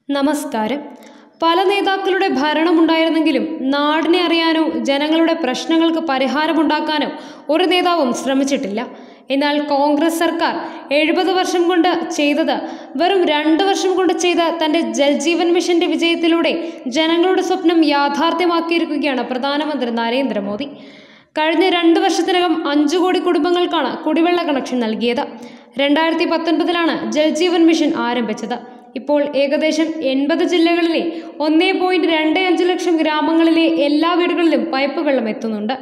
നമസ്കാരം പല നേതാക്കളുടെ ഭരണമുണ്ടായിരുന്നെങ്കിലും നാടിനെ അറിയാനോ ജനങ്ങളുടെ പ്രശ്നങ്ങൾക്ക് പരിഹാരമുണ്ടാക്കാനോ ഒരു നേതാവും ശ്രമിച്ചിട്ടില്ല എന്നാൽ കോൺഗ്രസ് സർക്കാർ എഴുപത് വർഷം കൊണ്ട് ചെയ്തത് വെറും രണ്ട് വർഷം കൊണ്ട് ചെയ്ത തന്റെ ജൽജീവൻ മിഷന്റെ വിജയത്തിലൂടെ ജനങ്ങളുടെ സ്വപ്നം യാഥാർത്ഥ്യമാക്കിയിരിക്കുകയാണ് പ്രധാനമന്ത്രി നരേന്ദ്രമോദി കഴിഞ്ഞ രണ്ട് വർഷത്തിനകം അഞ്ചു കോടി കുടുംബങ്ങൾക്കാണ് കുടിവെള്ള കണക്ഷൻ നൽകിയത് രണ്ടായിരത്തി പത്തൊൻപതിലാണ് ജൽജീവൻ മിഷൻ ആരംഭിച്ചത് ഇപ്പോൾ ഏകദേശം എൺപത് ജില്ലകളിലെ ഒന്നേ പോയിന്റ് രണ്ട് അഞ്ച് ലക്ഷം ഗ്രാമങ്ങളിലെ എല്ലാ വീടുകളിലും പൈപ്പ് വെള്ളം എത്തുന്നുണ്ട്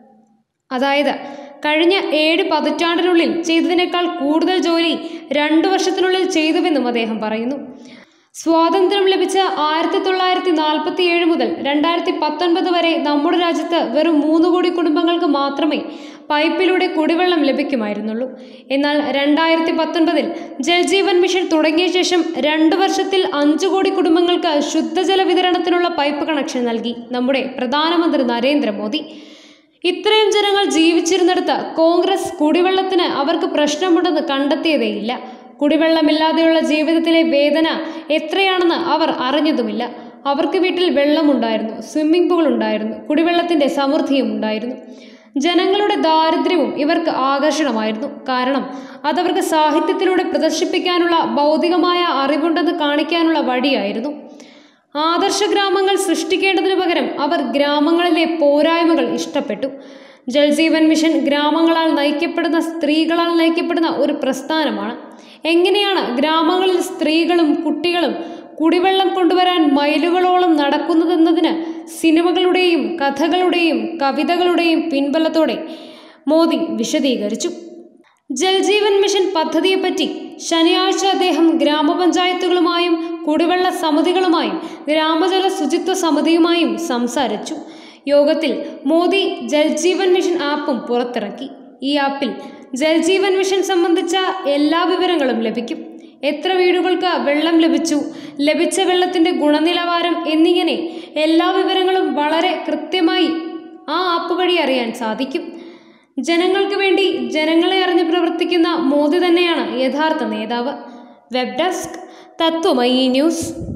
അതായത് കഴിഞ്ഞ ഏഴ് പതിറ്റാണ്ടിനുള്ളിൽ ചെയ്തതിനേക്കാൾ കൂടുതൽ ജോലി രണ്ടു വർഷത്തിനുള്ളിൽ ചെയ്തുവെന്നും അദ്ദേഹം പറയുന്നു സ്വാതന്ത്ര്യം ലഭിച്ച ആയിരത്തി തൊള്ളായിരത്തി നാൽപ്പത്തി ഏഴ് മുതൽ രണ്ടായിരത്തി പത്തൊൻപത് വരെ നമ്മുടെ രാജ്യത്ത് വെറും മൂന്ന് കോടി കുടുംബങ്ങൾക്ക് മാത്രമേ പൈപ്പിലൂടെ കുടിവെള്ളം ലഭിക്കുമായിരുന്നുള്ളൂ എന്നാൽ രണ്ടായിരത്തി പത്തൊൻപതിൽ ജൽജീവൻ മിഷൻ തുടങ്ങിയ ശേഷം രണ്ട് വർഷത്തിൽ അഞ്ചു കോടി കുടുംബങ്ങൾക്ക് ശുദ്ധജല വിതരണത്തിനുള്ള പൈപ്പ് കണക്ഷൻ നൽകി നമ്മുടെ പ്രധാനമന്ത്രി നരേന്ദ്രമോദി ഇത്രയും ജനങ്ങൾ ജീവിച്ചിരുന്നിടത്ത് കോൺഗ്രസ് കുടിവെള്ളത്തിന് അവർക്ക് പ്രശ്നമുണ്ടെന്ന് കണ്ടെത്തിയതേയില്ല കുടിവെള്ളമില്ലാതെയുള്ള ജീവിതത്തിലെ വേദന എത്രയാണെന്ന് അവർ അറിഞ്ഞതുമില്ല അവർക്ക് വീട്ടിൽ വെള്ളമുണ്ടായിരുന്നു സ്വിമ്മിംഗ് പൂൾ ഉണ്ടായിരുന്നു കുടിവെള്ളത്തിന്റെ സമൃദ്ധിയും ഉണ്ടായിരുന്നു ജനങ്ങളുടെ ദാരിദ്ര്യവും ഇവർക്ക് ആകർഷണമായിരുന്നു കാരണം അതവർക്ക് സാഹിത്യത്തിലൂടെ പ്രദർശിപ്പിക്കാനുള്ള ഭൗതികമായ അറിവുണ്ടെന്ന് കാണിക്കാനുള്ള വഴിയായിരുന്നു ആദർശ ഗ്രാമങ്ങൾ സൃഷ്ടിക്കേണ്ടതിനു പകരം അവർ ഗ്രാമങ്ങളിലെ പോരായ്മകൾ ഇഷ്ടപ്പെട്ടു ജൽജീവൻ മിഷൻ ഗ്രാമങ്ങളാൽ നയിക്കപ്പെടുന്ന സ്ത്രീകളാൽ നയിക്കപ്പെടുന്ന ഒരു പ്രസ്ഥാനമാണ് എങ്ങനെയാണ് ഗ്രാമങ്ങളിൽ സ്ത്രീകളും കുട്ടികളും കുടിവെള്ളം കൊണ്ടുവരാൻ മൈലുകളോളം നടക്കുന്നതെന്നതിന് സിനിമകളുടെയും കഥകളുടെയും കവിതകളുടെയും പിൻബലത്തോടെ മോദി വിശദീകരിച്ചു ജൽജീവൻ മിഷൻ പദ്ധതിയെപ്പറ്റി ശനിയാഴ്ച അദ്ദേഹം ഗ്രാമപഞ്ചായത്തുകളുമായും കുടിവെള്ള സമിതികളുമായും ഗ്രാമജല ശുചിത്വ സമിതിയുമായും സംസാരിച്ചു യോഗത്തിൽ മോദി ജൽജീവൻ മിഷൻ ആപ്പും പുറത്തിറക്കി ഈ ആപ്പിൽ ജൽജീവൻ മിഷൻ സംബന്ധിച്ച എല്ലാ വിവരങ്ങളും ലഭിക്കും എത്ര വീടുകൾക്ക് വെള്ളം ലഭിച്ചു ലഭിച്ച വെള്ളത്തിന്റെ ഗുണനിലവാരം എന്നിങ്ങനെ എല്ലാ വിവരങ്ങളും വളരെ കൃത്യമായി ആ ആപ്പ് വഴി അറിയാൻ സാധിക്കും ജനങ്ങൾക്ക് വേണ്ടി ജനങ്ങളെ അറിഞ്ഞ് പ്രവർത്തിക്കുന്ന മോദി തന്നെയാണ് യഥാർത്ഥ നേതാവ് വെബ് ഡെസ്ക് തത്വമയി ന്യൂസ്